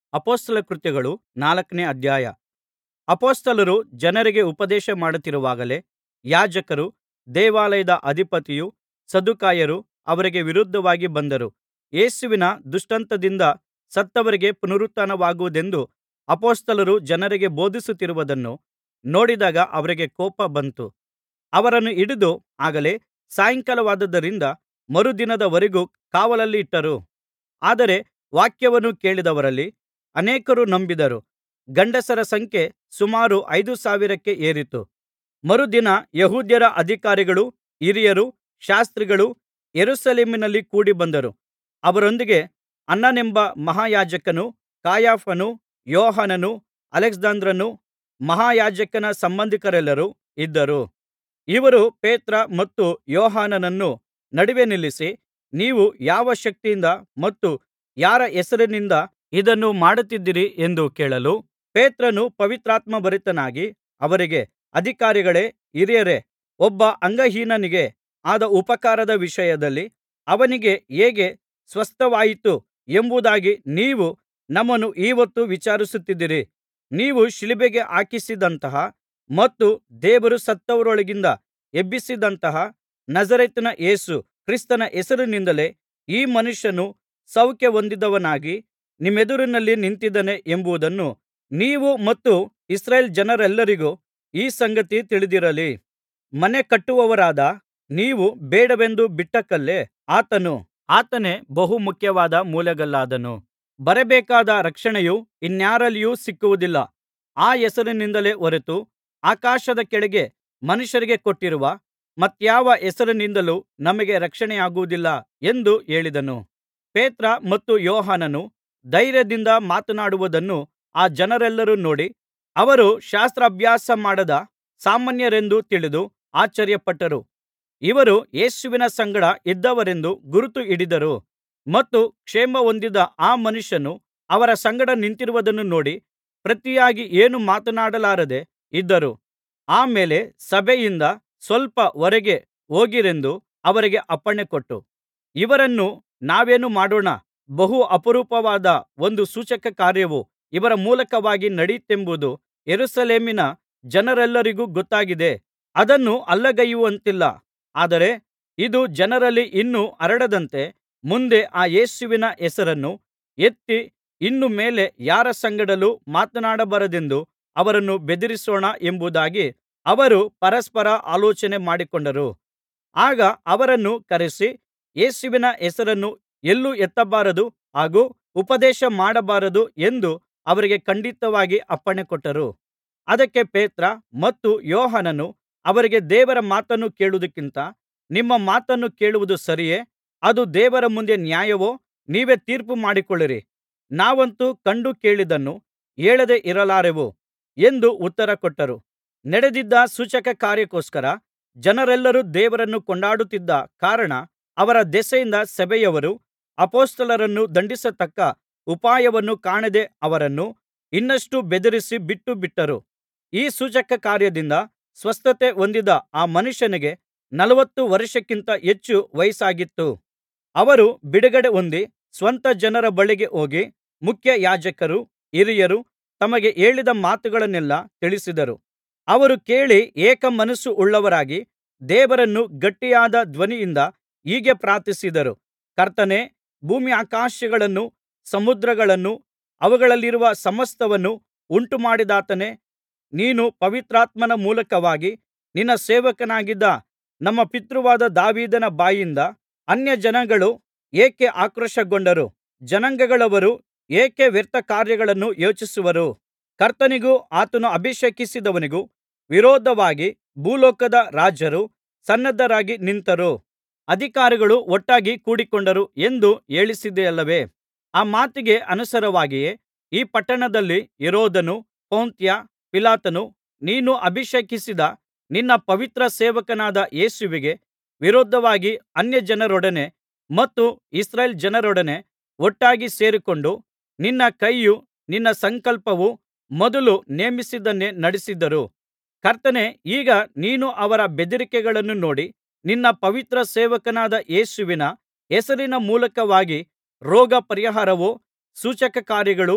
ಅಪೊಸ್ತಲ ಕೃತ್ಯಗಳು ನಾಲ್ಕನೇ ಅಧ್ಯಾಯ ಅಪೊಸ್ತಲರು ಜನರಿಗೆ ಉಪದೇಶ ಮಾಡುತ್ತಿರುವಾಗಲೇ ಯಾಜಕರೂ ದೇವಾಲಯದ ಅಧಿಪತಿಯೂ ಸದ್ದುಕಾಯರು ಅವರಿಗೆ ವಿರೋಧವಾಗಿ ಬಂದರು ಯೇಸುವಿನ ದೃಷ್ಟಾಂತದಿಂದ ಸತ್ತವರಿಗೆ ಪುನರುತ್ಥಾನವಾಗುವುದೆಂದು ಅಪೊಸ್ತಲರು ಜನರಿಗೆ ಬೋಧಿಸುತ್ತಿರುವುದನ್ನು ನೋಡಿದಾಗ ಅವರಿಗೆ ಕೋಪ ಬಂತು ಅವರನ್ನು ಹಿಡಿದು ಆಗಲೇ ಸಾಯಂಕಾಲವಾದುದರಿಂದ ಮರುದಿನದವರೆಗೂ ಕಾವಲಲ್ಲಿಟ್ಟರು ಆದರೆ ವಾಕ್ಯವನ್ನು ಕೇಳಿದವರಲ್ಲಿ ಅನೇಕರು ನಂಬಿದರು ಗಂಡಸರ ಸಂಖ್ಯೆ ಸುಮಾರು ಐದು ಸಾವಿರಕ್ಕೆ ಏರಿತು ಮರುದಿನ ಯೆಹೂದ್ಯರ ಅಧಿಕಾರಿಗಳೂ ಹಿರಿಯರೂ ಶಾಸ್ತ್ರಿಗಳೂ ಯೆರೂಸಲೇಮಿನಲ್ಲಿ ಕೂಡಿಬಂದರು ಅವರೊಂದಿಗೆ ಅನ್ನನೆಂಬ ಮಹಾಯಾಜಕನೂ ಕಾಯಫನೂ ಯೋಹಾನನೂ ಅಲೆಕ್ಸಾಂದ್ರನೂ ಮಹಾಯಾಜಕನ ಸಂಬಂಧಿಕರೆಲ್ಲರೂ ಇದ್ದರು ಇವರು ಪೇತ್ರ ಮತ್ತು ಯೋಹಾನನನ್ನು ನಡುವೆ ನಿಲ್ಲಿಸಿ ನೀವು ಯಾವ ಶಕ್ತಿಯಿಂದ ಮತ್ತು ಯಾರ ಹೆಸರಿನಿಂದ ಇದನ್ನು ಮಾಡುತ್ತಿದ್ದೀರಿ ಎಂದು ಕೇಳಲು ಪೇತ್ರನು ಪವಿತ್ರಾತ್ಮಭರಿತನಾಗಿ ಅವರಿಗೆ ಅಧಿಕಾರಿಗಳೇ ಹಿರಿಯರೇ ಒಬ್ಬ ಅಂಗಹೀನನಿಗೆ ಆದ ಉಪಕಾರದ ವಿಷಯದಲ್ಲಿ ಅವನಿಗೆ ಹೇಗೆ ಸ್ವಸ್ಥವಾಯಿತು ಎಂಬುದಾಗಿ ನೀವು ನಮ್ಮನ್ನು ಈ ಹೊತ್ತು ವಿಚಾರಿಸುತ್ತಿದ್ದೀರಿ ನೀವು ಶಿಲುಬೆಗೆ ಹಾಕಿಸಿದಂತಹ ಮತ್ತು ದೇವರು ಸತ್ತವರೊಳಗಿಂದ ಎಬ್ಬಿಸಿದಂತಹ ನಜರೇತಿನ ಯೇಸು ಕ್ರಿಸ್ತನ ಹೆಸರಿನಿಂದಲೇ ಈ ಮನುಷ್ಯನು ಸೌಖ್ಯಹೊಂದಿದವನಾಗಿ ನಿಮ್ಮೆದುರಿನಲ್ಲಿ ನಿಂತಿದ್ದಾನೆ ಎಂಬುದನ್ನು ನೀವು ಮತ್ತು ಇಸ್ರಾಯೇಲ್ ಜನರೆಲ್ಲರಿಗೂ ಈ ಸಂಗತಿ ತಿಳಿದಿರಲಿ ಮನೆ ಕಟ್ಟುವವರಾದ ನೀವು ಬೇಡವೆಂದು ಬಿಟ್ಟ ಕಲ್ಲೇ ಆತನು ಆತನೇ ಬಹು ಮುಖ್ಯವಾದ ಮೂಲೆಗಲ್ಲಾದನು ಬರಬೇಕಾದ ರಕ್ಷಣೆಯು ಇನ್ಯಾರಲ್ಲಿಯೂ ಸಿಕ್ಕುವುದಿಲ್ಲ ಆ ಹೆಸರಿನಿಂದಲೇ ಹೊರತು ಆಕಾಶದ ಕೆಳಗೆ ಮನುಷ್ಯರಿಗೆ ಕೊಟ್ಟಿರುವ ಮತ್ತ್ಯಾವ ಹೆಸರಿನಿಂದಲೂ ನಮಗೆ ರಕ್ಷಣೆಯಾಗುವುದಿಲ್ಲ ಎಂದು ಹೇಳಿದನು ಪೇತ್ರ ಮತ್ತು ಯೋಹಾನನು ಧೈರ್ಯದಿಂದ ಮಾತನಾಡುವುದನ್ನು ಆ ಜನರೆಲ್ಲರೂ ನೋಡಿ ಅವರು ಶಾಸ್ತ್ರಭ್ಯಾಸ ಮಾಡದ ಸಾಮಾನ್ಯರೆಂದು ತಿಳಿದು ಆಶ್ಚರ್ಯಪಟ್ಟರು ಇವರು ಯೇಸುವಿನ ಸಂಗಡ ಇದ್ದವರೆಂದು ಗುರುತು ಹಿಡಿದರು ಮತ್ತು ಕ್ಷೇಮಹೊಂದಿದ ಆ ಮನುಷ್ಯನು ಅವರ ಸಂಗಡ ನಿಂತಿರುವುದನ್ನು ನೋಡಿ ಪ್ರತಿಯಾಗಿ ಏನೂ ಮಾತನಾಡಲಾರದೆ ಇದ್ದರು ಆ ಮೇಲೆ ಸಭೆಯಿಂದ ಸ್ವಲ್ಪ ಹೊರಗೆ ಹೋಗಿರೆಂದು ಅವರಿಗೆ ಅಪ್ಪಣೆಕೊಟ್ಟು ಇವರನ್ನು ನಾವೇನು ಮಾಡೋಣ ಬಹು ಅಪರೂಪವಾದ ಒಂದು ಸೂಚಕಕಾರ್ಯವು ಇವರ ಮೂಲಕವಾಗಿ ನಡೆಯಿತೆಂಬುದು ಯೆರೂಸಲೇಮಿನ ಜನರೆಲ್ಲರಿಗೂ ಗೊತ್ತಾಗಿದೆ ಅದನ್ನು ಅಲ್ಲಗಳೆಯುವಂತಿಲ್ಲ ಆದರೆ ಇದು ಜನರಲ್ಲಿ ಇನ್ನೂ ಹರಡದಂತೆ ಮುಂದೆ ಆ ಯೇಸುವಿನ ಹೆಸರನ್ನು ಎತ್ತಿ ಇನ್ನು ಮೇಲೆ ಯಾರ ಸಂಗಡಲೂ ಮಾತನಾಡಬಾರದೆಂದು ಅವರನ್ನು ಬೆದರಿಸೋಣ ಎಂಬುದಾಗಿ ಅವರು ಪರಸ್ಪರ ಆಲೋಚನೆ ಮಾಡಿಕೊಂಡರು ಆಗ ಅವರನ್ನು ಕರೆಸಿ ಯೇಸುವಿನ ಹೆಸರನ್ನು ಎಲ್ಲೂ ಎತ್ತಬಾರದು ಹಾಗೂ ಉಪದೇಶ ಮಾಡಬಾರದು ಎಂದು ಅವರಿಗೆ ಖಂಡಿತವಾಗಿ ಅಪ್ಪಣೆಕೊಟ್ಟರು ಅದಕ್ಕೆ ಪೇತ್ರ ಮತ್ತು ಯೋಹಾನನು ಅವರಿಗೆ ದೇವರ ಮಾತನ್ನು ಕೇಳುವುದಕ್ಕಿಂತ ನಿಮ್ಮ ಮಾತನ್ನು ಕೇಳುವುದು ಸರಿಯೇ ಅದು ದೇವರ ಮುಂದೆ ನ್ಯಾಯವೋ ನೀವೇ ತೀರ್ಪು ಮಾಡಿಕೊಳ್ಳಿರಿ ನಾವಂತೂ ಕಂಡು ಕೇಳಿದ್ದನ್ನು ಹೇಳದೆ ಇರಲಾರೆವು ಎಂದು ಉತ್ತರ ಕೊಟ್ಟರು ನಡೆದಿದ್ದ ಸೂಚಕಕಾರ್ಯಕ್ಕೋಸ್ಕರ ಜನರೆಲ್ಲರೂ ದೇವರನ್ನು ಕೊಂಡಾಡುತ್ತಿದ್ದ ಕಾರಣ ಅವರ ದೆಸೆಯಿಂದ ಸಭೆಯವರು ಅಪೊಸ್ತಲರನ್ನು ದಂಡಿಸತಕ್ಕ ಉಪಾಯವನ್ನು ಕಾಣದೆ ಅವರನ್ನು ಇನ್ನಷ್ಟು ಬೆದರಿಸಿ ಬಿಟ್ಟುಬಿಟ್ಟರು ಈ ಸೂಚಕಕಾರ್ಯದಿಂದ ಸ್ವಸ್ಥತೆ ಹೊಂದಿದ ಆ ಮನುಷ್ಯನಿಗೆ ನಲವತ್ತು ವರ್ಷಕ್ಕಿಂತ ಹೆಚ್ಚು ವಯಸ್ಸಾಗಿತ್ತು ಅವರು ಬಿಡುಗಡೆ ಹೊಂದಿ ಸ್ವಂತ ಜನರ ಬಳಿಗೆ ಹೋಗಿ ಮುಖ್ಯಯಾಜಕರೂ ಹಿರಿಯರೂ ತಮಗೆ ಹೇಳಿದ ಮಾತುಗಳನ್ನೆಲ್ಲಾ ತಿಳಿಸಿದರು ಅವರು ಕೇಳಿ ಏಕ ಮನಸ್ಸು ಉಳ್ಳವರಾಗಿ ದೇವರನ್ನು ಗಟ್ಟಿಯಾದ ಧ್ವನಿಯಿಂದ ಹೀಗೆ ಪ್ರಾರ್ಥಿಸಿದರು ಕರ್ತನೇ ಭೂಮ್ಯಾಕಾಶಗಳನ್ನೂ ಸಮುದ್ರಗಳನ್ನೂ ಅವುಗಳಲ್ಲಿರುವ ಸಮಸ್ತವನ್ನೂ ಉಂಟುಮಾಡಿದಾತನೇ ನೀನು ಪವಿತ್ರಾತ್ಮನ ಮೂಲಕವಾಗಿ ನಿನ್ನ ಸೇವಕನಾಗಿದ್ದ ನಮ್ಮ ಪಿತೃವಾದ ದಾವೀದನ ಬಾಯಿಂದ ಅನ್ಯಜನಗಳು ಏಕೆ ಆಕ್ರೋಶಗೊಂಡರು ಜನಾಂಗಗಳವರು ಏಕೆ ವ್ಯರ್ಥ ಕಾರ್ಯಗಳನ್ನು ಯೋಚಿಸುವರು ಕರ್ತನಿಗೂ ಆತನು ಅಭಿಷೇಕಿಸಿದವನಿಗೂ ವಿರೋಧವಾಗಿ ಭೂಲೋಕದ ರಾಜರು ಸನ್ನದ್ಧರಾಗಿ ನಿಂತರು ಅಧಿಕಾರಿಗಳು ಒಟ್ಟಾಗಿ ಕೂಡಿಕೊಂಡರು ಎಂದು ಹೇಳಿಸಿದೆಯಲ್ಲವೇ ಆ ಮಾತಿಗೆ ಅನುಸಾರವಾಗಿಯೇ ಈ ಪಟ್ಟಣದಲ್ಲಿ ಹೆರೋದನು ಪೊಂತ್ಯ ಪಿಲಾತನು ನೀನು ಅಭಿಷೇಕಿಸಿದ ನಿನ್ನ ಪವಿತ್ರ ಸೇವಕನಾದ ಯೇಸುವಿಗೆ ವಿರೋಧವಾಗಿ ಅನ್ಯಜನರೊಡನೆ ಮತ್ತು ಇಸ್ರಾಯೇಲ್ ಜನರೊಡನೆ ಒಟ್ಟಾಗಿ ಸೇರಿಕೊಂಡು ನಿನ್ನ ಕೈಯೂ ನಿನ್ನ ಸಂಕಲ್ಪವೂ ಮೊದಲು ನೇಮಿಸಿದ್ದನ್ನೇ ನಡೆಸಿದರು ಕರ್ತನೇ ಈಗ ನೀನು ಅವರ ಬೆದರಿಕೆಗಳನ್ನು ನೋಡಿ ನಿನ್ನ ಪವಿತ್ರ ಸೇವಕನಾದ ಯೇಸುವಿನ ಹೆಸರಿನ ಮೂಲಕವಾಗಿ ರೋಗ ಪರಿಹಾರವೂ ಸೂಚಕಕಾರ್ಯಗಳೂ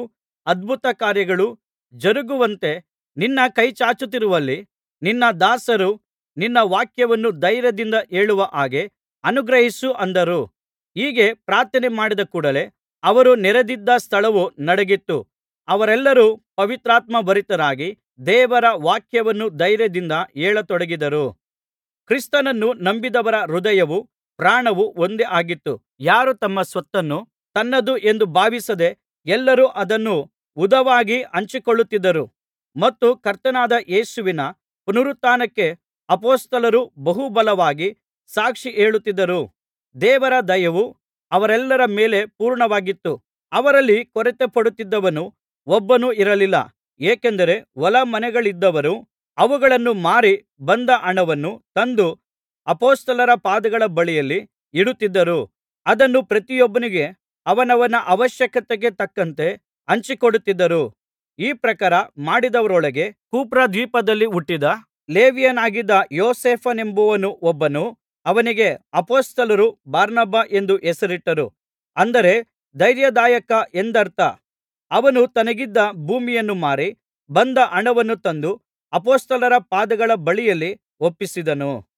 ಅದ್ಭುತಕಾರ್ಯಗಳು ಜರುಗುವಂತೆ ನಿನ್ನ ಕೈಚಾಚುತ್ತಿರುವಲ್ಲಿ ನಿನ್ನ ದಾಸರು ನಿನ್ನ ವಾಕ್ಯವನ್ನು ಧೈರ್ಯದಿಂದ ಹೇಳುವ ಹಾಗೆ ಅನುಗ್ರಹಿಸು ಅಂದರು ಹೀಗೆ ಪ್ರಾರ್ಥನೆ ಮಾಡಿದ ಕೂಡಲೆ ಅವರು ನೆರೆದಿದ್ದ ಸ್ಥಳವು ನಡುಗಿತು ಅವರೆಲ್ಲರೂ ಪವಿತ್ರಾತ್ಮಭರಿತರಾಗಿ ದೇವರ ವಾಕ್ಯವನ್ನು ಧೈರ್ಯದಿಂದ ಹೇಳತೊಡಗಿದರು ಕ್ರಿಸ್ತನನ್ನು ನಂಬಿದವರ ಹೃದಯವೂ ಪ್ರಾಣವೂ ಒಂದೇ ಆಗಿತ್ತು ಯಾರೂ ತಮ್ಮ ಸ್ವತ್ತನ್ನು ತನ್ನದು ಎಂದು ಭಾವಿಸದೆ ಎಲ್ಲರೂ ಅದನ್ನು ಹುದುವಾಗಿ ಹಂಚಿಕೊಳ್ಳುತ್ತಿದ್ದರು ಮತ್ತು ಕರ್ತನಾದ ಯೇಸುವಿನ ಪುನರುತ್ಥಾನಕ್ಕೆ ಅಪೊಸ್ತಲರು ಬಹುಬಲವಾಗಿ ಸಾಕ್ಷಿ ಹೇಳುತ್ತಿದ್ದರು ದೇವರ ದಯವು ಅವರೆಲ್ಲರ ಮೇಲೆ ಪೂರ್ಣವಾಗಿತ್ತು ಅವರಲ್ಲಿ ಕೊರತೆಪಡುತ್ತಿದ್ದವನು ಒಬ್ಬನೂ ಇರಲಿಲ್ಲ ಏಕೆಂದರೆ ಹೊಲಮನೆಗಳಿದ್ದವರು ಅವುಗಳನ್ನು ಮಾರಿ ಬಂದ ಹಣವನ್ನು ತಂದು ಅಪೊಸ್ತಲರ ಪಾದಗಳ ಬಳಿಯಲ್ಲಿ ಇಡುತ್ತಿದ್ದರು ಅದನ್ನು ಪ್ರತಿಯೊಬ್ಬನಿಗೆ ಅವನವನ ಅವಶ್ಯಕತೆಗೆ ತಕ್ಕಂತೆ ಹಂಚಿಕೊಡುತ್ತಿದ್ದರು ಈ ಪ್ರಕಾರ ಮಾಡಿದವರೊಳಗೆ ಕುಪ್ರದ್ವೀಪದಲ್ಲಿ ಹುಟ್ಟಿದ ಲೇವಿಯನಾಗಿದ್ದ ಯೋಸೇಫನೆಂಬುವನು ಒಬ್ಬನು ಅವನಿಗೆ ಅಪೊಸ್ತಲರು ಬಾರ್ನಬ ಎಂದು ಹೆಸರಿಟ್ಟರು ಅಂದರೆ ಧೈರ್ಯದಾಯಕ ಎಂದರ್ಥ ಅವನು ತನಗಿದ್ದ ಭೂಮಿಯನ್ನು ಮಾರಿ ಬಂದ ಹಣವನ್ನು ತಂದು ಅಪೊಸ್ತಲರ ಪಾದಗಳ ಬಳಿಯಲ್ಲಿ ಒಪ್ಪಿಸಿದನು